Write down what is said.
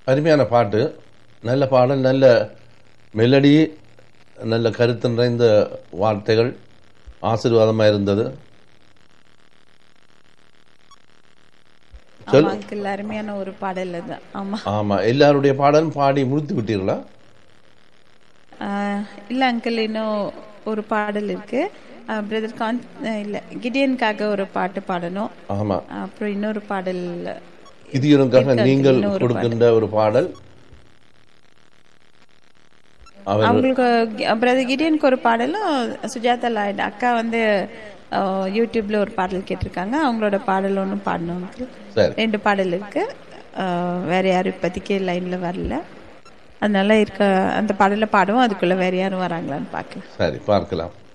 அருமையான பாட்டு நல்ல பாடல் நல்ல மெலடி நல்ல கருத்து நிறைந்த வார்த்தைகள் ஆசீர்வாதமாக இருந்தது சொல் ஆமா அங்கிள் அருமையான ஒரு பாடல் அது ஆமா ஆமாம் எல்லாருடைய பாடலும் பாடி முடித்து விட்டீர்களா ஆஹ் இல்ல அங்கிள் இன்னும் ஒரு பாடல் இருக்கு பிரதர் கான் அஹ் இல்ல கிடியனுக்காக ஒரு பாட்டு பாடணும் ஆமாம் அப்புறம் இன்னொரு பாடல் கிதியோனுக்காக இருக்கு, நீங்கள் இன்னும் ஒரு கொடுக்கின்ற ஒரு பாடல் அவர் அவங்களுக்கு பிரதர் கிடியனுக்கு ஒரு பாடலும் சுஜாதா லாய்டு அக்கா வந்து அஹ், யூடியூப்ல ஒரு பாடல் கேட்டிருக்காங்க அவங்களோட பாடல் ஒன்றும் பாடணும் uncle. சரி ரெண்டு பாடல் இருக்கு அஹ், வேற யாரும் இப்போதைக்கு லைன்ல வரல அதனால இருக்க அந்த பாடலை பாடுவோம் அதுக்குள்ள வேற யாரும் வராங்களான்னு பார்க்கலாம் சரி பார்க்கலாம்